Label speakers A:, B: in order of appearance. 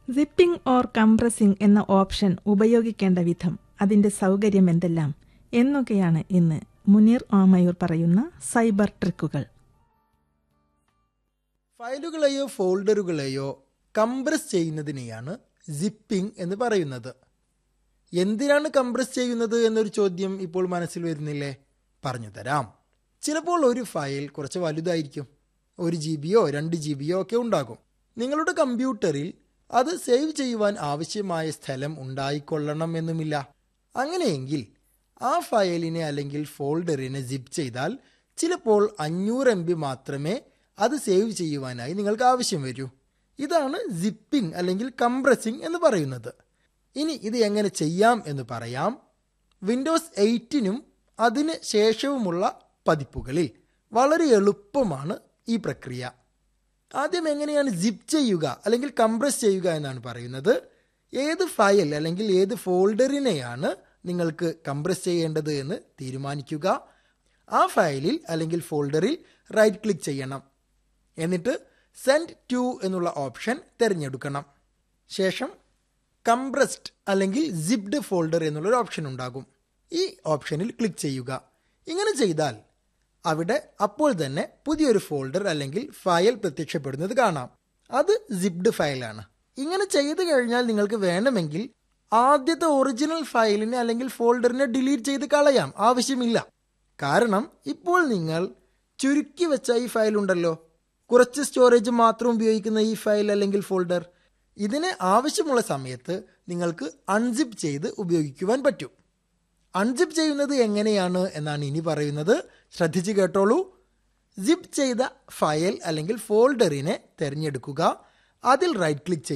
A: sipping or compressing എന്ന option ഉപയോഗിക്കേണ്ട വിധം അതിന്റെ സൗകര്യം എന്തെല്ലാം എന്നൊക്കെയാണ് ഇന്ന് മുനീർ ആമയൂർ പറയുന്ന സൈബർ ട്രിക്കുകൾ
B: ഫയലുകളെയോ ഫോൾഡറുകളെയോ കംപ്രസ് ചെയ്യുന്നതിനെയാണ് സിപ്പിംഗ് എന്ന് പറയുന്നത് എന്തിനാണ് കംപ്രസ് ചെയ്യുന്നത് എന്നൊരു ചോദ്യം ഇപ്പോൾ മനസ്സിൽ വരുന്നില്ലേ പറഞ്ഞു തരാം ചിലപ്പോൾ ഒരു ഫയൽ കുറച്ച് വലുതായിരിക്കും ഒരു ജി ബിയോ രണ്ട് ജി ബിയോ ഒക്കെ ഉണ്ടാകും നിങ്ങളുടെ കമ്പ്യൂട്ടറിൽ അത് സേവ് ചെയ്യുവാൻ ആവശ്യമായ സ്ഥലം ഉണ്ടായിക്കൊള്ളണം എന്നുമില്ല അങ്ങനെയെങ്കിൽ ആ ഫയലിനെ അല്ലെങ്കിൽ ഫോൾഡറിനെ സിപ്പ് ചെയ്താൽ ചിലപ്പോൾ അഞ്ഞൂറ് എം ബി മാത്രമേ അത് സേവ് ചെയ്യുവാനായി നിങ്ങൾക്ക് ആവശ്യം വരൂ ഇതാണ് സിപ്പിംഗ് അല്ലെങ്കിൽ കംപ്രസിംഗ് എന്ന് പറയുന്നത് ഇനി ഇത് എങ്ങനെ ചെയ്യാം എന്ന് പറയാം വിൻഡോസ് എയ്റ്റിനും അതിന് ശേഷവുമുള്ള പതിപ്പുകളിൽ വളരെ എളുപ്പമാണ് ഈ പ്രക്രിയ ആദ്യം എങ്ങനെയാണ് സിപ്പ് ചെയ്യുക അല്ലെങ്കിൽ കംപ്രസ് ചെയ്യുക എന്നാണ് പറയുന്നത് ഏത് ഫയൽ അല്ലെങ്കിൽ ഏത് ഫോൾഡറിനെയാണ് നിങ്ങൾക്ക് കംപ്രസ് ചെയ്യേണ്ടത് എന്ന് തീരുമാനിക്കുക ആ ഫയലിൽ അല്ലെങ്കിൽ ഫോൾഡറിൽ റൈറ്റ് ക്ലിക്ക് ചെയ്യണം എന്നിട്ട് സെൻഡ് ടു എന്നുള്ള ഓപ്ഷൻ തിരഞ്ഞെടുക്കണം ശേഷം കംപ്രസ്ഡ് അല്ലെങ്കിൽ സിപ്ഡ് ഫോൾഡർ എന്നുള്ളൊരു ഓപ്ഷൻ ഉണ്ടാകും ഈ ഓപ്ഷനിൽ ക്ലിക്ക് ചെയ്യുക ഇങ്ങനെ ചെയ്താൽ അവിടെ അപ്പോൾ തന്നെ പുതിയൊരു ഫോൾഡർ അല്ലെങ്കിൽ ഫയൽ പ്രത്യക്ഷപ്പെടുന്നത് കാണാം അത് സിപ്ഡ് ഫയലാണ് ഇങ്ങനെ ചെയ്തു കഴിഞ്ഞാൽ നിങ്ങൾക്ക് വേണമെങ്കിൽ ആദ്യത്തെ ഒറിജിനൽ ഫയലിനെ അല്ലെങ്കിൽ ഫോൾഡറിനെ ഡിലീറ്റ് ചെയ്ത് കളയാം ആവശ്യമില്ല കാരണം ഇപ്പോൾ നിങ്ങൾ ചുരുക്കി വെച്ച ഈ ഫയൽ ഉണ്ടല്ലോ കുറച്ച് സ്റ്റോറേജ് മാത്രം ഉപയോഗിക്കുന്ന ഈ ഫയൽ അല്ലെങ്കിൽ ഫോൾഡർ ഇതിന് ആവശ്യമുള്ള സമയത്ത് നിങ്ങൾക്ക് അൺസിപ്പ് ചെയ്ത് ഉപയോഗിക്കുവാൻ പറ്റും അൺസിപ്പ് ചെയ്യുന്നത് എങ്ങനെയാണ് എന്നാണ് ഇനി പറയുന്നത് ശ്രദ്ധിച്ച് കേട്ടോളൂ സിപ്പ് ചെയ്ത ഫയൽ അല്ലെങ്കിൽ ഫോൾഡറിനെ തിരഞ്ഞെടുക്കുക അതിൽ റൈറ്റ് ക്ലിക്ക് ചെയ്യുക